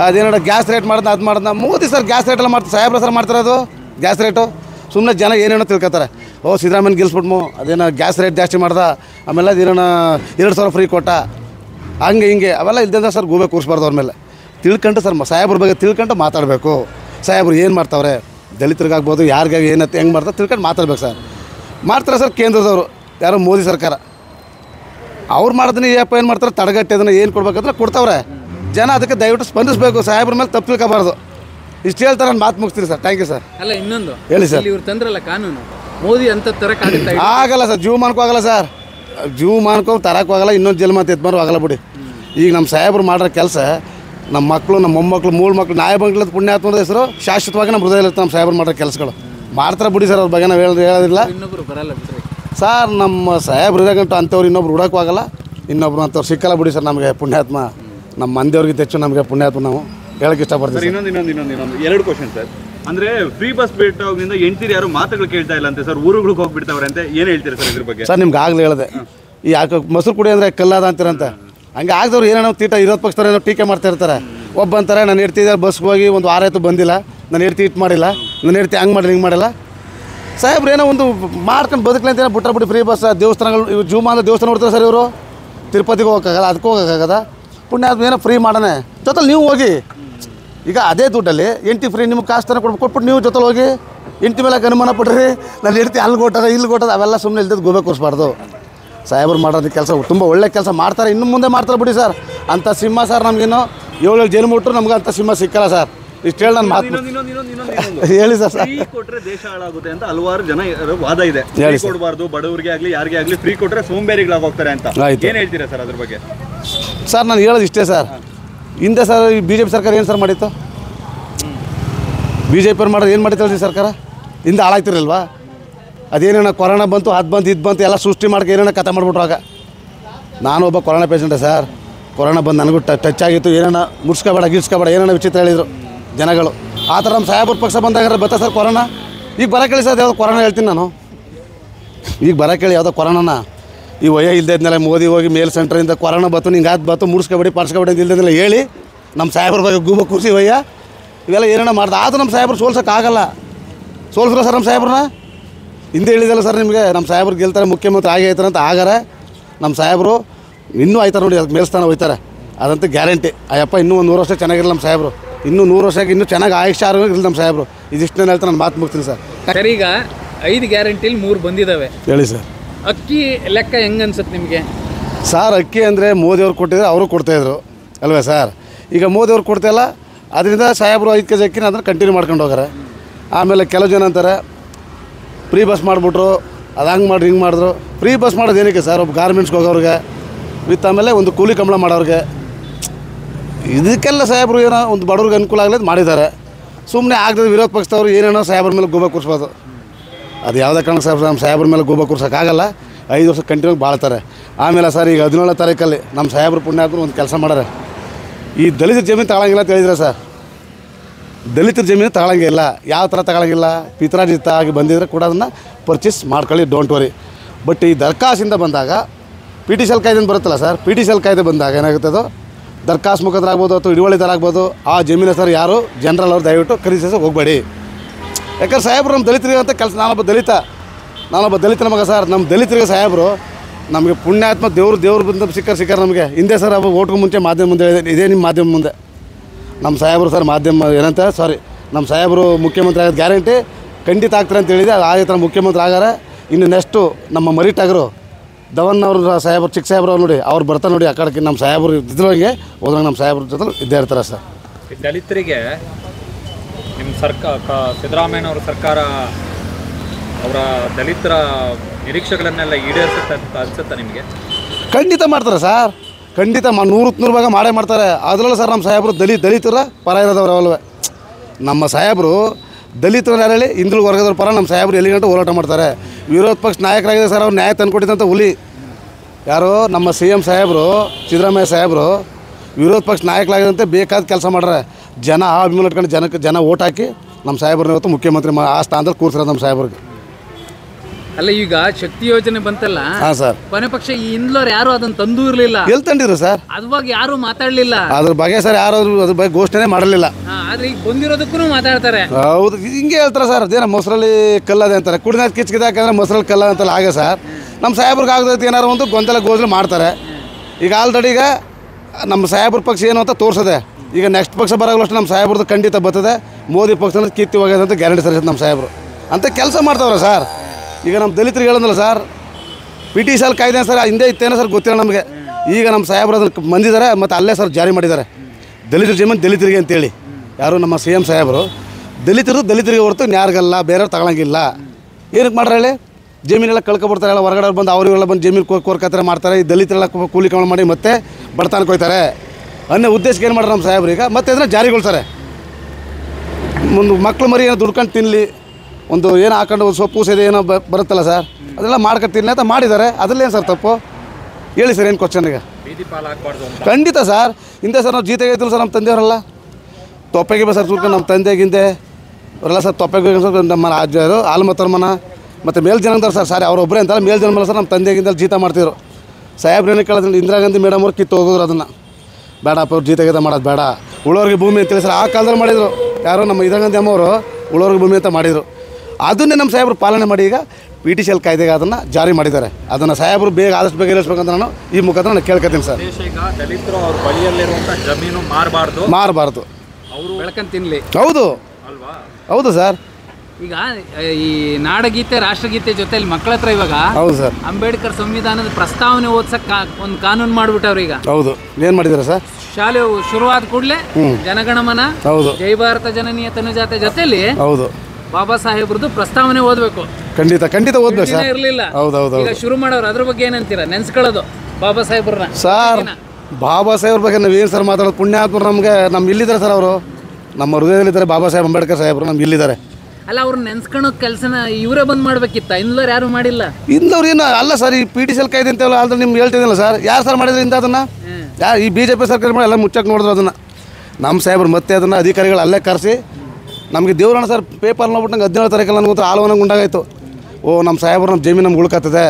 ಅದೇನೋ gas rate ಮಾಡ್ದ ಅದು ಮಾಡ್ದ ಮೋದಿ ಸರ್ ಗ್ಯಾಸ್ ರೇಟ್ ಎಲ್ಲ ಮಾಡ್ತಾರೆ ಸಾಹೇಬ್ರ ಸರ್ ಮಾಡ್ತಾರೆ ಅದು ಗ್ಯಾಸ್ ರೇಟು ಸುಮ್ಮನೆ ಜನ ಏನೇನೋ ತಿಳ್ಕೊತಾರೆ ಓ ಸಿದ್ದರಾಮಯ್ಯ ಗೆಲ್ಸ್ಬಿಟ್ಮು ಅದೇನೋ ಗ್ಯಾಸ್ ರೇಟ್ ಜಾಸ್ತಿ ಮಾಡ್ದ ಆಮೇಲೆ ಅದೇನೋ ಎರಡು ಸಾವಿರ ಫ್ರೀ ಕೊಟ್ಟ ಹಂಗೆ ಹಿಂಗೆ ಅವೆಲ್ಲ ಇಲ್ದಂದ ಸರ್ ಗೂಬೆ ಕೂರಿಸ್ಬಾರ್ದು ಅವ್ರ ಮೇಲೆ ತಿಳ್ಕೊಂಡು ಸರ್ ಮ- ಸಾಹೇಬ್ರ ಬಗ್ಗೆ ತಿಳ್ಕೊಂಡು ಮಾತಾಡಬೇಕು ಸಾಹೇಬ್ರು ಏನು ಮಾಡ್ತಾವ್ರೆ ದಲಿತರಿಗಾಗ್ಬೋದು ಯಾರಿಗಾಗಿ ಏನತ್ತೆ ಹೆಂಗೆ ಮಾಡ್ತಾರೆ ತಿಳ್ಕೊಂಡು ಮಾತಾಡ್ಬೇಕು ಸರ್ ಮಾಡ್ತಾರೆ ಸರ್ ಕೇಂದ್ರದವರು ಯಾರೋ ಮೋದಿ ಸರ್ಕಾರ ಅವ್ರು ಮಾಡೋದನ್ನ ಯಪ್ಪ ಏನು ಮಾಡ್ತಾರೆ ತಡೆಗಟ್ಟಿ ಅದನ್ನು ಏನು ಕೊಡ್ಬೇಕಂದ್ರೆ ಕೊಡ್ತಾವ್ರೆ ಜನ ಅದಕ್ಕೆ ದಯವಿಟ್ಟು ಸ್ಪಂದಿಸಬೇಕು ಸಾಹೇಬ್ರ ಮೇಲೆ ತಪ್ಪು ತಿಳ್ಕೊಬಾರ್ದು ಇಷ್ಟು ಹೇಳ್ತಾರೆ ನಾನು ಮಾತು ಮುಗಿಸ್ತೀನಿ ಸರ್ ಥ್ಯಾಂಕ್ ಯು ಸರ್ ಅಲ್ಲ ಇನ್ನೊಂದು ಹೇಳಿ ಸರ್. ಇಲ್ಲಿ ಇವ್ರು ತಂದ್ರಲ್ಲ ಕಾನೂನು ಮೋದಿ ಅಂತ ತರಕಾಗುತ್ತಾ ಆಗಲ್ಲ ಸರ್ ಜೀವಮಾನಕ್ಕೂ ಆಗಲ್ಲ ಸರ್ ಜೀವಮಾನಕ್ಕೂ ತರಕ್ಕೂ ಆಗಲ್ಲ ಇನ್ನೊಂದು ಜನ್ಮ ಅಂತ ಎತ್ಮಾರು ಆಗಲ್ಲ ಬಿಡಿ ಈಗ ನಮ್ಮ ಸಾಹೇಬ್ರು ಮಾಡೋ ಕೆಲಸ ನಮ್ಮ ಮಕ್ಕಳು ನಮ್ಮ ಮೊಮ್ಮಕ್ಕಳು ಮೂರು ಮಕ್ಕಳು ನಾಯ ಬಂಗ್ಲದ ಪುಣ್ಯಾತ್ಮದ ಹೆಸರು ಶಾಶ್ವತವಾಗಿ ನಮ್ಮ ಹೃದಯ ಇರುತ್ತೆ ನಮ್ಮ ಸಾಹೇಬ್ರು ಮಾಡೋ ಕೆಲಸಗಳು ಮಾಡ್ತಾರೆ ಬಿಡಿ ಸರ್ ಅವ್ರ ಬಗ್ಗೆ ನಾವು ಹೇಳೋದು ಹೇಳೋದಿಲ್ಲ ಇನ್ನೊಬ್ರು ಬರಲ್ಲ ಬಿಡ್ರಿ ಸರ್ ನಮ್ಮ ಸಾಹೇಬ್ರು ಇರೋಗಂಟು ಅಂಥವ್ರು ಇನ್ನೊಬ್ರು ಹುಡಕ್ಕೂ ಆಗಲ್ಲ ಇನ್ನೊಬ್ರು ಅಂಥವ್ರು ಸಿಕ್ಕಲ್ಲ ಬಿಡಿ ಸರ್ ನಮಗೆ ಪುಣ್ಯಾತ್ಮ ನಮ್ಮ ಮಂದಿಯವ್ರಿಗೆ ಹೆಚ್ಚು ನಮಗೆ ಪುಣ್ಯಾತ್ಮ ನಾವು ಹೇಳಕ್ಕೆ ಸರ್ ಇಷ್ಟಪಡ್ತೀವಿ ಇನ್ನೊಂದು ಇನ್ನೊಂದು ಇನ್ನೊಂದು ಇನ್ನೊಂದು ಎರಡು ಕ್ವಶನ್ ಸರ್ ಅಂದ್ರೆ ಫ್ರೀ ಬಸ್ ಬಿಟ್ಟೋಗಿಂದ ಎಂಟಿರಿ ಯಾರು ಮಾತುಗಳು ಕೇಳ್ತಾ ಇಲ್ಲ ಅಂತೆ ಸರ್ ಊರುಗಳಿಗೆ ಹೋಗ್ಬಿಡ್ತಾವ್ರೆ ಅಂತ ಏನ್ ಹೇಳ್ತೀರಾ ಸರ್ ಇದ್ರ ಬಗ್ಗೆ ಸರ್ ನಿಮ್ಗೆ ಆಗಲೇ ಹೇಳಿದೆ ಈ ಯಾಕೆ ಮೊಸರು ಕುಡಿ ಅಂದರೆ ಕಲ್ಲಾದ ಅಂತೀರಂತೆ ಹಂಗೆ ಆಗದವ್ರು ಏನೇನೋ ತೀಟ ಇರೋದು ಪಕ್ಷದವ್ರು ಏನೋ ಟೀಕೆ ಮಾಡ್ತಾ ಇರ್ತಾರೆ ಒಬ್ಬ ಅಂತಾರೆ ನಾನು ಇರ್ತಿದ್ದೆ ಬಸ್ಗೆ ಹೋಗಿ ಒಂದು ವಾರ ಆಯಿತು ಬಂದಿಲ್ಲ ನಾನು ಇರ್ತಿ ಇಟ್ಟು ಮಾಡಿಲ್ಲ ನಾನು ಇರ್ತಿ ಹಂಗೆ ಮಾಡಿ ಹಿಂಗೆ ಮಾಡಿಲ್ಲ ಸಾಹೇಬ್ರು ಏನೋ ಒಂದು ಮಾಡ್ಕೊಂಡು ಬದುಕಲಿ ಅಂತ ಏನೋ ಬಿಟ್ರೆ ಬಿಡಿ ಫ್ರೀ ಬಸ್ ದೇವಸ್ಥಾನಗಳು ಇವು ಜೂಮಾನ ದೇವಸ್ಥಾನ ನೋಡ್ತಾರೆ ಸರ್ ಇವರು ತಿರುಪತಿಗೆ ಹೋಗೋಕ್ಕಾಗಲ್ಲ ಅದಕ್ಕೆ ಹೋಗೋಕ್ಕಾಗದ ಪುಣ್ಯಾತ್ಮ ಏನೋ ಫ್ರೀ ಮಾಡೋಣ ಜೊತೆಲಿ ನೀವು ಹೋಗಿ ಈಗ ಅದೇ ದುಡ್ಡಲ್ಲಿ ಎಂಟಿ ಫ್ರೀ ನಿಮ್ಗೆ ಕಾಸು ತನಕ ಕೊಟ್ಟು ಕೊಟ್ಬಿಟ್ಟು ನೀವು ಜೊತೆಲಿ ಹೋಗಿ ಎಂಟಿ ಮೇಲೆ ಅನುಮಾನ ಪಡ್ರಿ ನಾನು ಇರ್ತಿ ಅಲ್ಲಿ ಕೊಟ್ಟದ ಇಲ್ಲಿ ಕೊಟ್ಟದ ಅವೆಲ್ಲ ಸುಮ್ಮನೆ ಇಲ್ದದ್ದು ಗೋಬೆ ಕೂರಿಸ್ಬಾರ್ದು ಸಾಹೇಬ್ರು ಮಾಡೋದು ಕೆಲಸ ತುಂಬ ಒಳ್ಳೆ ಕೆಲಸ ಮಾಡ್ತಾರೆ ಇನ್ನು ಮುಂದೆ ಮಾಡ್ತಾರೆ ಬಿಡಿ ಸರ್ ಅಂಥ ಸಿಂಹ ಸರ್ ನಮಗಿನ್ನು ಏಳು ಜೈಲು ಮುಟ್ಟರು ನಮ್ಗೆ ಅಂಥ ಸಿಂಹ ಸಿಕ್ಕಲ್ಲ ಸರ್ ಇಷ್ಟು ಹೇಳಿ ನಾನು ಮಾತು ಇನ್ನೊಂದು ಇನ್ನೊಂದು ಇನ್ನೊಂದು ಇನ್ನೊಂದು ಇನ್ನೊಂದು ಹೇಳಿ ಸರ್ ಸರ್ ಫ್ರೀ ಕೊಟ್ರೆ ದೇಶ ಹಾಳಾಗುತ್ತೆ ಅಂತ ಹಲವಾರು ಜನ ಇರೋ ವಾದ ಇದೆ ಫ್ರೀ ಹೇಳಿ ಸರ್. ಕೊಡಬಾರ್ದು ಬಡವರಿಗೆ ಆಗ್ಲಿ ಯಾರಿಗೆ ಆಗ್ಲಿ ಫ್ರೀ ಕೊಟ್ರೆ ಸೋಂಬೇರಿಗಳಾಗಿ ಹೋಗ್ತಾರೆ ಅಂತ ಆಯ್ತು. ಏನ್ ಹೇಳ್ತೀರಾ ಸರ್ ಅದ್ರ ಬಗ್ಗೆ ಸರ್ ನಾನು ಹೇಳೋದು ಇಷ್ಟೇ ಸರ್ ಹಿಂದೆ ಸರ್ ಈ ಬಿ ಜೆ ಪಿ ಸರ್ಕಾರ ಏನು ಸರ್ ಮಾಡಿತ್ತು ಬಿ ಜೆ ಪಿ ಅವ್ರು ಮಾಡೋದು ಏನು ಮಾಡಿತ್ತು ಹೇಳ್ರಿ ಸರ್ಕಾರ ಹಿಂದೆ ಹಾಳಾಗ್ತಿರಲ್ವಾ ಅದೇನೇನೋ ಕೊರೋನಾ ಬಂತು ಅದು ಬಂತು ಇದು ಬಂತು ಎಲ್ಲ ಸೃಷ್ಟಿ ಮಾಡ್ಕೆ ಏನೇನೋ ಕಥೆ ಮಾಡ್ಬಿಟ್ರು ಆಗ ನಾನು ಒಬ್ಬ ಕೊರೋನಾ ಪೇಷಂಟೆ ಸರ್ ಕೊರೋನಾ ಬಂದು ನನಗೂ ಟಚ್ ಆಗಿತ್ತು ಏನೇನೋ ಮುಡ್ಸ್ಕೋಬೇಡ ಗಿಡ್ಸ್ಕೋಬೇಡ ಏನೇನೋ ವಿಚಿತ್ರ ಹೇಳಿದರು ಜನಗಳು ಆ ಥರ ನಮ್ಮ ಸಾಹೇಬ್ರ ಪಕ್ಷ ಬಂದಾಗ ಬತ್ತ ಸರ್ ಕೊರೋನಾ ಈಗ ಬರೋಕೆ ಸರ್ ಯಾವ್ದು ಕೊರೋನಾ ಹೇಳ್ತೀನಿ ನಾನು ಈಗ ಬರೋಕೆ ಹೇಳಿ ಯಾವುದೋ ಕೊರೋನಾನ ಈ ವಯ ಇಲ್ಲದೆ ಇದ್ನಲ್ಲ ಮೋದಿ ಹೋಗಿ ಮೇಲ್ ಸೆಂಟ್ರಿಂದ ಕೊರೋನಾ ಬತ್ತು ನಿಂಗೆ ಅದು ಬತ್ತು ಮುಡ್ಸ್ಕೊಬೇಡಿ ಪಡ್ಸ್ಕೊಬೇಡಿ ಅಂತ ಇಲ್ದಿದ್ದೆಲ್ಲ ಹೇಳಿ ನಮ್ಮ ಸಾಹೇಬ್ರ ಬಗ್ಗೆ ಗೂಬ ಕೂರಿಸಿ ವಯ್ಯ ಇವೆಲ್ಲ ಏನೇನೋ ಮಾಡ್ದೆ ಆದರೂ ನಮ್ಮ ಸಾಹೇಬ್ರು ಸೋಲ್ಸೋಕ್ಕಾಗಲ್ಲ ಸೋಲ್ಸ್ರ ಸರ್ ನಮ್ಮ ಸಾಹೇಬ್ರನ್ನ ಹಿಂದೆ ಹೇಳಿದಲ್ಲ ಸರ್ ನಿಮಗೆ ನಮ್ಮ ಸಾಹೇಬ್ರು ಗೆಲ್ತಾರೆ ಮುಖ್ಯಮಂತ್ರಿ ಆಗೇ ಆಯ್ತಾರೆ ಅಂತ ಆಗಾರೆ ನಮ್ಮ ಸಾಹೇಬರು ಇನ್ನೂ ಆಯ್ತಾರೆ ನೋಡಿ ಅದಕ್ಕೆ ಮೇಲ್ಸ್ಥಾನ ಹೋಯ್ತಾರೆ ಅದಂತೂ ಗ್ಯಾರಂಟಿ ಅಯ್ಯಪ್ಪ ಇನ್ನೂ ಒಂದು ನೂರು ವರ್ಷ ಚೆನ್ನಾಗಿರಲ್ಲ ನಮ್ಮ ಸಾಹೇಬರು ಇನ್ನೂ ನೂರು ವರ್ಷಕ್ಕೆ ಇನ್ನೂ ಚೆನ್ನಾಗಿ ಆಯುಷ್ಯ ಆರೋಗ್ಯ ಇರಲಿ ನಮ್ಮ ಸಾಹೇಬರು ಇದಿಷ್ಟು ನಾನು ಹೇಳ್ತಾರೆ ನಾನು ಮಾತು ಮುಗ್ತೀನಿ ಸರ್ ಸರ್ ಈಗ ಐದು ಗ್ಯಾರಂಟಿಲಿ ಮೂರು ಬಂದಿದ್ದಾವೆ ಹೇಳಿ ಸರ್ ಅಕ್ಕಿ ಲೆಕ್ಕ ಹೆಂಗ್ ಅನ್ಸುತ್ತೆ ನಿಮಗೆ ಸಾರ್ ಅಕ್ಕಿ ಅಂದರೆ ಮೋದಿಯವ್ರು ಕೊಟ್ಟಿದ್ರೆ ಅವರು ಕೊಡ್ತಾಯಿದ್ರು ಅಲ್ವೇ ಸರ್ ಈಗ ಮೋದಿಯವ್ರು ಕೊಡ್ತಾಯಿಲ್ಲ ಅದರಿಂದ ಸಾಹೇಬರು ಐದು ಕೆ ಜಿ ಅಕ್ಕಿನ ಅದನ್ನು ಕಂಟಿನ್ಯೂ ಮಾಡ್ಕೊಂಡು ಹೋಗಾರೆ ಆಮೇಲೆ ಕೆಲವು ಜನ ಅಂತಾರೆ ಫ್ರೀ ಬಸ್ ಮಾಡಿಬಿಟ್ರು ಅದು ಹಂಗೆ ಮಾಡ್ರಿ ಹಿಂಗೆ ಮಾಡಿದ್ರು ಫ್ರೀ ಬಸ್ ಮಾಡೋದು ಏನಕ್ಕೆ ಸರ್ ಒಬ್ಬ ಗಾರ್ಮೆಂಟ್ಸ್ಗೆ ಹೋಗೋರಿಗೆ ವಿತ್ ಆಮೇಲೆ ಒಂದು ಕೂಲಿ ಕಂಬಳ ಮಾಡೋರಿಗೆ ಇದಕ್ಕೆಲ್ಲ ಸಾಹೇಬರು ಏನೋ ಒಂದು ಬಡವ್ರಿಗೆ ಅನುಕೂಲ ಆಗಲಿ ಮಾಡಿದ್ದಾರೆ ಸುಮ್ಮನೆ ಆಗದ ವಿರೋಧ ಪಕ್ಷದವರು ಏನೇನೋ ಸಾಹೇಬ್ರ ಮೇಲೆ ಗೋಬ ಕೂರಿಸ್ಬೋದು ಅದು ಯಾವುದೇ ಕಾರಣಕ್ಕೆ ಸಾಹೇಬ್ರ ನಮ್ಮ ಸಾಹೇಬ್ರ ಮೇಲೆ ಗೋಬ ಕೂರ್ಸೋಕ್ಕಾಗಲ್ಲ ಐದು ವರ್ಷ ಕಂಟಿನ್ಯೂ ಬಾಳ್ತಾರೆ ಆಮೇಲೆ ಸರ್ ಈಗ ಹದಿನೇಳನೇ ತಾರೀಕಲ್ಲಿ ನಮ್ಮ ಸಾಹೇಬ್ರ ಪುಣ್ಯಾತ್ಮರು ಒಂದು ಕೆಲಸ ಮಾಡಾರೆ ಈ ದಲಿತ ಜಮೀನು ತಗೊಳಂಗಿಲ್ಲ ಅಂತ ಹೇಳಿದ್ರೆ ಸರ್ ದಲಿತರ ಜಮೀನು ತಗೊಳಂಗಿಲ್ಲ ಯಾವ ಥರ ತಗೊಳಂಗಿಲ್ಲ ಪಿತ್ರಾಜಿತ ಆಗಿ ಬಂದಿದ್ರೆ ಕೂಡ ಅದನ್ನು ಪರ್ಚೇಸ್ ಮಾಡ್ಕೊಳ್ಳಿ ಡೋಂಟ್ ವರಿ ಬಟ್ ಈ ದರ್ಖಾಸಿಂದ ಬಂದಾಗ ಪಿ ಟಿ ಸೆಲ್ ಕಾಯ್ದೆ ಬರುತ್ತಲ್ಲ ಸರ್ ಪಿ ಟಿ ಸೆಲ್ ಕಾಯ್ದೆ ಬಂದಾಗ ಏನಾಗುತ್ತೆ ಅದು ದರ್ಖಾಸ್ ಮುಖಾಂತರ ಆಗ್ಬೋದು ಅಥವಾ ಹಿಡುವಳಿದಾರ ಆಗ್ಬೋದು ಆ ಜಮೀನು ಸರ್ ಯಾರು ಜನರಲ್ ಅವ್ರು ದಯವಿಟ್ಟು ಖರೀದಿಸೋಕೆ ಹೋಗಬೇಡಿ ಯಾಕಂದ್ರೆ ಸಾಹೇಬ್ರು ನಮ್ಮ ದಲಿತರಿಗೆ ಅಂತ ಕೆಲಸ ನಾನೊಬ್ಬ ದಲಿತ ನಾನೊಬ್ಬ ದಲಿತನ ಮಗ ಸರ್ ನಮ್ಮ ದಲಿತರಿಗೆ ಸಾಹೇಬರು ನಮಗೆ ಪುಣ್ಯಾತ್ಮ ದೇವ್ರು ದೇವ್ರು ಬಂದ ಸಿಕ್ಕರ್ ಸಿಕ್ಕರ್ ನಮಗೆ ಹಿಂದೆ ಸರ್ ಅಬ್ಬ ಓಟ್ಗೂ ಮುಂಚೆ ಮಾಧ್ಯಮ ಮುಂದೆ ಹೇಳಿದೆ ಇದೇ ನಿಮ್ಮ ಮಾಧ್ಯಮ ಮುಂದೆ ನಮ್ಮ ಸಾಹೇಬರು ಸರ್ ಮಾಧ್ಯಮ ಏನಂತ ಸಾರಿ ನಮ್ಮ ಸಾಹೇಬರು ಮುಖ್ಯಮಂತ್ರಿ ಆಗೋದು ಗ್ಯಾರಂಟಿ ಖಂಡಿತ ಆಗ್ತಾರೆ ಅಂತ ಹೇಳಿದೆ ಅದು ಆಗೇ ಥರ ಮುಖ್ಯಮಂತ್ರಿ ಆಗಾರೆ ಇನ್ನು ನೆಕ್ಸ್ಟು ನಮ್ಮ ಮರಿಟಾಗರು ಧವನ್ ಅವರು ಸಾಹೇಬರು ಚಿಕ್ಕ ಸಾಹೇಬ್ರು ಅವ್ರು ನೋಡಿ ಅವ್ರು ಬರ್ತಾರೆ ನೋಡಿ ಆ ಕಡೆಗೆ ನಮ್ಮ ಸಾಹೇಬರು ಇದ್ರಂಗೆ ಹೋದ್ರಂಗೆ ನಮ್ಮ ಸಾಹೇಬ್ರ ಜೊತೆ ಇದ್ದೇ ಇರ್ತಾರೆ ಸರ್ ಈ ದಲಿತರಿಗೆ ನಿಮ್ಮ ಸರ್ಕಾರ ಸಿದ್ದರಾಮಯ್ಯನವ್ರ ಸರ್ಕಾರ ಅವರ ದಲಿತರ ನಿರೀಕ್ಷೆಗಳನ್ನೆಲ್ಲ ಈಡೇರಿಸುತ್ತೆ ಅಂತ ಅನ್ಸುತ್ತಾ ನಿಮಗೆ ಖಂಡಿತ ಮಾಡ್ತಾರೆ ಸರ್ ಖಂಡಿತ ಮಾ ನೂರಕ್ಕೆ ನೂರು ಭಾಗ ಮಾಡೇ ಮಾಡ್ತಾರೆ ಅದರಲ್ಲೂ ಸರ್ ನಮ್ಮ ಸಾಹೇಬರು ದಲಿತ ದಲಿತರ ಪರ ಇರೋದವ್ರು ಅವಲ್ವೇ ನಮ್ಮ ಸಾಹೇಬರು ದಲಿತರ ಯಾರಲ್ಲಿ ಹಿಂದುಳಿದ ವರ್ಗದವ್ರ ಪರ ನಮ್ಮ ಸಾಹೇಬರು ಎಲ್ಲಿ ಗಂಟೆ ಹೋರಾಟ ಮಾಡ್ತಾರೆ ವಿರೋಧ ಪಕ್ಷ ನಾಯಕರಾಗಿದೆ ಸರ್ ಅವ್ರು ನ್ಯಾಯ ತಂದುಕೊಟ್ಟಿದ್ದಂಥ ಹುಲಿ ಯಾರು ನಮ್ಮ ಸಿ ಎಮ್ ಸಾಹೇಬರು ಸಿದ್ದರಾಮಯ್ಯ ಸಾಹೇಬರು ವಿರೋಧ ಪಕ್ಷ ನಾಯಕರಾಗಿದಂತೆ ಬೇಕಾದ ಕೆಲಸ ಮಾಡ್ರೆ ಜನ ಆ ಅಭಿಮಾನ ಇಟ್ಕೊಂಡು ಜನಕ್ಕೆ ಜನ ಓಟ್ ಹಾಕಿ ನಮ್ಮ ಸಾಹೇಬ್ರನ್ನ ಇವತ್ತು ಮುಖ್ಯಮಂತ್ರಿ ಮಾ ಆ ಸ್ಥಾನದಲ್ಲಿ ಕೂರ್ಸಿರೋದು ನಮ್ಮ ಸಾಹೇಬ್ರಿಗೆ ಅಲ್ಲ ಈಗ ಶಕ್ತಿ ಯೋಜನೆ ಬಂತಲ್ಲ ಹಾಂ ಸರ್ ಕೊನೆ ಪಕ್ಷ ಈ ಹಿಂದ್ಲವ್ರು ಯಾರು ಅದನ್ನ ತಂದೂ ಇರ್ಲಿಲ್ಲ ಎಲ್ಲಿ ತಂದಿದ್ರು ಸರ್ ಅದ್ವಾಗ ಯಾರು ಮಾತಾಡ್ಲಿಲ್ಲ ಅದ್ರ ಬಗ್ಗೆ ಸರ್ ಯಾರಾದ್ರು ಅದ್ರ ಬಗ್ಗೆ ಘೋಷಣೆ ಮಾಡಲಿಲ್ಲ ಹಾ, ಆದ್ರೆ ಈಗ ಬಂದಿರೋದಕ್ಕೂ ಮಾತಾಡ್ತಾರೆ ಹೌದು ಹಿಂಗೆ ಹೇಳ್ತಾರೆ ಸರ್ ಅದೇನೋ ಮೊಸರಲ್ಲಿ ಕಲ್ಲದೆ ಅಂತಾರೆ ಕುಡಿದ ಕಿಚ್ಕಿದ ಯಾಕಂದ್ರೆ ಮೊಸರಲ್ಲಿ ಕಲ್ಲ ಅಂತಲ್ಲ ಹಾಗೆ ಸರ್ ನಮ್ಮ ಸಾಹೇಬ್ರಿಗೆ ಆಗದೈತಿ ಏನಾರು ಒಂದು ಗೊಂದಲ ಗೋಜಲು ಮಾಡ್ತಾರೆ ಈಗ ಆಲ್ರೆಡಿ ಈಗ ನಮ್ಮ ಸಾಹೇಬ್ರ ಪಕ್ಷ ಏನು ಅಂತ ತೋರಿಸದೆ ಈಗ ನೆಕ್ಸ್ಟ್ ಪಕ್ಷ ಬರೋಲ್ಲ ಅಷ್ಟು ನಮ್ಮ ಸಾಹೇಬ್ರದ್ದು ಖಂಡಿತ ಬರ್ತದೆ ಮೋದಿ ಪಕ್ಷ ಅಂದ್ರೆ ಕಿತ್ತಿ ಹೋಗ್ಯದ ಅಂತ ಗ್ಯಾರಂಟಿ ಸರ್ ನಮ್ಮ ಸಾಹೇಬರು ಅಂತ ಕೆಲಸ ಮಾಡ್ತಾವ್ರೆ ಸರ್ ಈಗ ನಮ್ಮ ದಲಿತರಿಗೆ ಹೇಳಂದಲ್ಲ ಸರ್ ಪಿ ಟಿ ಸಾಲ್ ಕಾಯ್ದೆ ಸರ್ ಹಿಂದೆ ಇತ್ತೇನೋ ಸರ್ ಗೊತ್ತಿಲ್ಲ ನಮಗೆ ಈಗ ನಮ್ಮ ಸಾಹೇಬ್ರು ಅದನ್ನು ಬಂದಿದ್ದಾರೆ ಮತ್ತು ಅಲ್ಲೇ ಸರ್ ಜಾರಿ ಮಾಡಿದ್ದಾರೆ ದಲಿತರ ಜಮೀನು ದಲಿತರಿಗೆ ಅಂತೇಳಿ ಯಾರು ನಮ್ಮ ಸಿ ಎಮ್ ಸಾಹೇಬರು ದಲಿತರು ದಲಿತರಿಗೆ ಹೊರತು ಯಾರಿಗಲ್ಲ ಬೇರೆಯವ್ರು ತಗೊಳಂಗಿಲ್ಲ ಏನಕ್ಕೆ ಮಾಡ್ರೆ ಹೇಳಿ ಜಮೀನೆಲ್ಲ ಕಳ್ಕೊಬಿಡ್ತಾರೆ ಎಲ್ಲ ಹೊರಗಡೆ ಬಂದು ಅವರಿಗೆಲ್ಲ ಬಂದು ಜಮೀನು ಕೋರ್ ಕೋರ್ಕತ್ತರ ಮಾಡ್ತಾರೆ ಈ ದಲಿತರೆಲ್ಲ ಕೂ- ಕೂಲಿ ಕಮಲ ಮಾಡಿ ಮತ್ತೆ ಬಡತನಕ್ಕೆ ಹೋಗ್ತಾರೆ ಅನ್ನೋ ಉದ್ದೇಶಕ್ಕೆ ಏನು ಮಾಡ್ತಾರೆ ನಮ್ಮ ಸಾಹೇಬ್ರು ಈಗ ಮತ್ತೆ ಅದನ್ನ ಜಾರಿಗೊಳಿಸ್ತಾರೆ ಒಂದು ಮಕ್ಳು ಮರಿ ಏನೋ ದುಡ್ಕೊಂಡು ತಿನ್ನಲಿ ಒಂದು ಏನೋ ಹಾಕೊಂಡು ಒಂದು ಸೊಪ್ಪು ಸೇದೆ ಏನೋ ಬ- ಬರುತ್ತಲ್ಲ ಸರ್ ಅದೆಲ್ಲ ಮಾಡ್ಕೊಂಡು ತಿನ್ನಲಿ ಅಂತ ಮಾಡಿದ್ದಾರೆ ಅದರಲ್ಲೇನು ಸರ್ ತಪ್ಪು ಹೇಳಿ ಸರ್ ಏನು ಕ್ವಶನ್ ಈಗ ಬೀದಿ ಪಾಲ್ ಆಗ್ಬಾರ್ದು ಅಂತ ಖಂಡಿತ ಸರ್ ಹಿಂದೆ ಸರ್ ನಾವು ಜೀತೆಗೆ ಇದ್ದಿಲ್ಲ ಸರ್ ನಮ್ಮ ತಂದೆಯವರೆಲ್ಲ ತೊಪ್ಪೆಗೆ ಬಸ್ ಸರ್ ಸುರ್ಕೊಂಡು ನಮ್ಮ ತಂದೆಗಿಂದೆ ಅವರೆಲ್ಲ ಸರ್ ತೊಪ್ಪೆಗೆ ಸರ್ ನಮ್ಮ ಅಜ್ಜರು ಆಲ್ಮತ್ತರ್ಮನ ಮತ್ತು ಮೇಲ್ಜನಂದವ್ರು ಸರ್ ಸಾರಿ ಅವ್ರೊಬ್ಬರೇ ಅಂತಲ್ಲ ಮೇಲ್ಜನಮಲ್ಲ ಸರ್ ನಮ್ಮ ತಂದೆಗಿಂದ ಜೀತ ಮಾಡ್ತಿದ್ರು ಸಾಹೇಬ್ರೇನು ಕೇಳಿದ್ರೆ ಇಂದಿರಾ ಗಾಂಧಿ ಮೇಡಮ್ ಅವ್ರು ಕಿತ್ತು ಹೋಗೋರು ಅದನ್ನು ಬೇಡಪ್ಪ ಅವ್ರು ಜೀತ ಗೀತ ಮಾಡೋದು ಬೇಡ ಉಳೋರ್ಗೆ ಭೂಮಿ ಅಂತೇಳಿ ಸರ್ ಆ ಕಾಲದಲ್ಲಿ ಮಾಡಿದರು ಯಾರೋ ನಮ್ಮ ಇಂದಿರಾ ಗಾಂಧಿ ಅಮ್ಮವರು ಉಳೋರ್ಗೆ ಭೂಮಿ ಅಂತ ಮಾಡಿದರು ಅದನ್ನೇ ನಮ್ಮ ಸಾಹೇಬರು ಪಾಲನೆ ಮಾಡಿ ಈಗ ಪಿ ಟಿ ಸಿ ಎಲ್ ಕಾಯ್ದೆಗೆ ಅದನ್ನು ಜಾರಿ ಮಾಡಿದ್ದಾರೆ ಅದನ್ನು ಸಾಹೇಬರು ಬೇಗ ಆದಷ್ಟು ಬೇಗ ಇಳಿಸ್ಬೇಕಂತ ನಾನು ಈ ಮುಖಾಂತರ ನಾನು ಕೇಳ್ಕೊತೀನಿ ಸರ್ ದೇಶ ಈಗ ದಲಿತರು ಅವ್ರ ಬಳಿಯಲ್ಲಿರುವಂತ ಜಮೀನು ಮಾರಬಾರ್ದು ಮಾರಬಾರ್ದು ಅವರು ಬೆಳಕನ್ ತಿನ್ಲಿ ಹೌದು ಅಲ್ವಾ ಹೌದು ಸರ್ ಈಗ ಈ ನಾಡಗೀತೆ ರಾಷ್ಟ್ರಗೀತೆ ಜೊತೆಲಿ ಮಕ್ಕಳ ಹತ್ರ ಇವಾಗ ಹೌದು ಸರ್ ಅಂಬೇಡ್ಕರ್ ಸಂವಿಧಾನದ ಪ್ರಸ್ತಾವನೆ ಓದ್ಸಕ್ ಕಾ- ಒಂದು ಕಾನೂನು ಮಾಡ್ಬಿಟ್ಟವ್ರು ಈಗ ಹೌದು ಏನು ಮಾಡಿದ್ದಾರೆ ಸರ್ ಶಾಲೆ ಶುರುವಾದ ಕೂಡಲೇ ಜನಗಣಮನ ಹೌದು ಜೈ ಭಾರತ ಜನನೀಯ ತನುಜಾತೆ ಜೊತೆಲಿ ಹೌದು ಬಾಬಾ ಸಾಹೇಬ್ರದ್ದು ಪ್ರಸ್ತಾವನೆ ಓದ್ಬೇಕು ಖಂಡಿತ ಖಂಡಿತ ಓದ್ಬೇಕು ದಿನ ಸರ್ ಇರ್ಲಿಲ್ಲ ಹೌದು ಹೌದು ಈಗ ಹೌದು ಶುರು ಮಾಡೋರು ಅದ್ರ ಬಗ್ಗೆ ಏನಂತೀರ ನೆನ್ಸ್ಕೊಳ್ಳೋದು ಬಾಬಾ ಸಾಹೇಬ್ರನ್ನ ಸರ್ ಬಾಬಾ ಸಾಹೇಬ್ರ ಬಗ್ಗೆ ನಾವು ಏನು ಸರ್ ಮಾತಾಡೋದು ಪುಣ್ಯಾತ್ಮರು ನಮಗೆ ನಮ್ಮ ಇಲ್ಲಿದ್ದಾರೆ ಸರ್ ಅವರು ನಮ್ಮ ಹೃದಯದಲ್ಲಿದ್ದಾರೆ ಬಾಬಾ ಸಾಹೇಬ್ ಅಂಬೇಡ್ಕರ್ ಸಾಹೇಬರು ನಮ್ಮ ಇಲ್ಲಿದ್ದಾರೆ ಅಲ್ಲ ಅವ್ರು ನೆನ್ಸ್ಕೊಳೋ ಕೆಲಸನ ಇವರೇ ಬಂದ್ ಮಾಡ್ಬೇಕಿತ್ತ ಇಂದ್ಲವ್ರು ಯಾರು ಮಾಡಿಲ್ಲ ಇಂದವ್ರು ಏನು ಅಲ್ಲ ಸರ್ ಈ ಪಿ ಟಿ ಸಿ ಎಲ್ ಕಾಯ್ದೆ ಅಂತೆಲ್ಲ ಅಲ್ದ್ರೆ ನಿಮ್ಗೆ ಹೇಳ್ತಿದ್ದಿಲ್ಲ ಸರ್ ಯಾರು ಸರ್ ಮಾಡಿದ್ರು ಇಂದ ಅದನ್ನು ಯಾರು ಈ ಬಿ ಜೆ ಪಿ ಸರ್ಕಾರ ಮಾಡಿ ಎಲ್ಲ ಮುಚ್ಚಕ್ಕೆ ನೋಡಿದ್ರು ಅದನ್ನು ನಮ್ಮ ಸಾಹೇಬ್ರು ಮತ್ತೆ ಅದನ್ನು ಅಧಿಕಾರಿಗಳು ಅಲ್ಲೇ ಕರೆಸಿ ನಮಗೆ ದೇವ್ರಣ್ಣ ಸರ್ ಪೇಪರ್ ನೋಡ್ಬಿಟ್ಟು ನಂಗೆ ಹದಿನೇಳು ತಾರೀಕಲ್ಲಿ ನನಗೆ ಗೊತ್ತು ಆಲವನಂಗೆ ಉಂಡಾಗಾಯ್ತು ಓ ನಮ್ಮ ಸಾಹೇಬ್ರು ನಮ್ಮ ಜಮೀನು ನಮ್ಗೆ ಉಳ್ಕತ್ತದೆ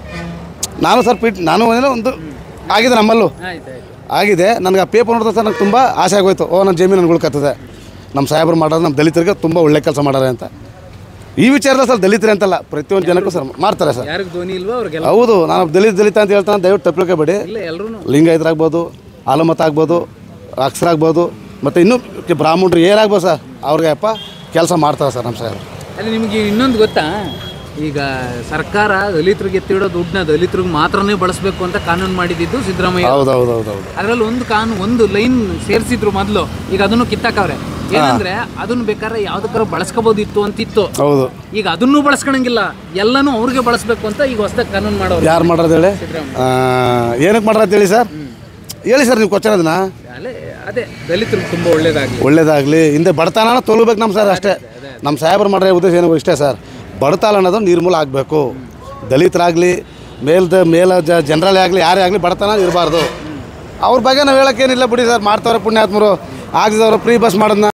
ನಾನು ಸರ್ ಪಿಟ್ ನಾನು ಏನೋ ಒಂದು ಆಗಿದೆ ನಮ್ಮಲ್ಲೂ ಆಯ್ತಾಯ್ತು ಆಗಿದೆ ನನಗೆ ಆ ಪೇಪರ್ ನೋಡಿದ್ರೆ ಸರ್ ನಂಗೆ ತುಂಬ ಆಸೆ ಆಗೋಯ್ತು ಓ ನನ್ನ ಜಮೀನು ನನಗೆ ಉಳ್ಕತ್ತದೆ ನಮ್ಮ ಸಾಹೇಬ್ರು ಮಾಡೋದು ನಮ್ಮ ದಲಿತರಿಗೆ ತುಂಬ ಒಳ್ಳೆ ಕೆಲಸ ಮಾಡಾರೆ ಅಂತ ಈ ವಿಚಾರದಲ್ಲಿ ಸರ್ ದಲಿತರೆ ಅಂತಲ್ಲ ಪ್ರತಿಯೊಂದು ಜನಕ್ಕೂ ಸರ್ ಮಾಡ್ತಾರೆ ಸರ್ ಯಾರಿಗ್ ಧ್ವನಿ ಇಲ್ವೋ ಅವ್ರಿಗೆಲ್ಲ ಹೌದು ನಾನು ದಲಿತ ದಲಿತ ಅಂತ ಹೇಳ್ತಾನೆ ದಯವಿಟ್ಟು ತಪ್ಪಲಿಕೆಬೇಡಿ ಇಲ್ಲ ಎಲ್ರು ಲಿಂಗಾಯತರಾಗ್ಬೋದು ಆಲಮತ ಆಗ್ಬೋದು ಅಕ್ಷರಾಗ್ಬೋದು ಮತ್ತು ಇನ್ನೂ ಕೆ- ಬ್ರಾಹ್ಮಣರು ಏನಾಗ್ಬೋದು ಸರ್ ಅವ್ರಿಗೆ ಅಪ್ಪ ಕೆಲಸ ಮಾಡ್ತಾರೆ ಸರ್ ನಮ್ಮ ಸಾಹೇಬ್ರು ಅಲ್ಲಿ ನಿಮಗೆ ಇನ್ನೊಂದು ಗೊತ್ತಾ ಈಗ ಸರ್ಕಾರ ದಲಿತರಿಗೆ ಎತ್ತಿಡೋ ದುಡ್ಡನ್ನ ದಲಿತರಿಗೆ ಮಾತ್ರನೇ ಬಳಸಬೇಕು ಅಂತ ಕಾನೂನು ಮಾಡಿದ್ದು ಸಿದ್ದರಾಮಯ್ಯ ಹೌದು ಹೌದು ಹೌದು ಹೌದು ಅದ್ರಲ್ಲಿ ಒಂದು ಕಾನೂನು ಒಂದು ಲೈನ್ ಸೇರಿಸಿದ್ರು ಮೊದಲು ಈಗ ಅದನ್ನು ಕಿತ್ತಾಕವ್ರೆ ಏನಂದ್ರೆ ಅದನ್ನ ಬೇಕಾದ್ರೆ ಯಾವ್ದಕ್ಕಾರ ಬಳಸ್ಕೋಬೋದಿತ್ತು ಅಂತಿತ್ತು ಹೌದು ಈಗ ಅದನ್ನೂ ಬಳಸ್ಕೊಳಂಗಿಲ್ಲ ಎಲ್ಲನೂ ಅವ್ರಿಗೆ ಬಳಸ್ಬೇಕು ಅಂತ ಈಗ ಹೊಸದಾಗಿ ಕಾನೂನು ಮಾಡೋರು ಯಾರು ಮಾಡೋದು ಹೇಳಿ ಆ, ಏನಕ್ಕೆ ಮಾಡ್ರ ಅಂತ ಹೇಳಿ ಸರ್ ಹೇಳಿ ಸರ್ ನೀವು ಕ್ವಶನ್ ಅದನ್ನ ಅಲ್ಲೇ ಅದೇ ದಲಿತರಿಗೆ ತುಂಬಾ ಒಳ್ಳೇದಾಗ್ಲಿ ಒಳ್ಳೇದಾಗಲಿ ಹಿಂದೆ ಬಡತನ ತೊಲಬೇಕು ನಮ್ಮ ಸರ್ ಅಷ್ಟೇ ನಮ್ಮ ಸಾಹೇಬ್ರು ಮಾಡ್ರೆ ಉದ್ದೇಶ ಏನೋ ಇಷ್ಟೇ ಸರ್ ಬಡತನ ಅನ್ನೋದು ನಿರ್ಮೂಲ ಆಗಬೇಕು ದಲಿತರಾಗಲಿ ಮೇಲ್ದ ಮೇಲ ಜ ಜನರಲ್ಲೇ ಆಗಲಿ ಯಾರೇ ಆಗಲಿ ಬಡತನ ಇರಬಾರ್ದು ಅವ್ರ ಬಗ್ಗೆ ನಾವು ಹೇಳೋಕ್ಕೇನಿಲ್ಲ ಬಿಡಿ ಸರ್ ಮಾಡ್ತಾವ್ರೆ ಪುಣ್ಯಾತ್ಮರು ಆಗಿದವರು ಫ್ರೀ ಬಸ್ ಮಾಡೋದನ್ನ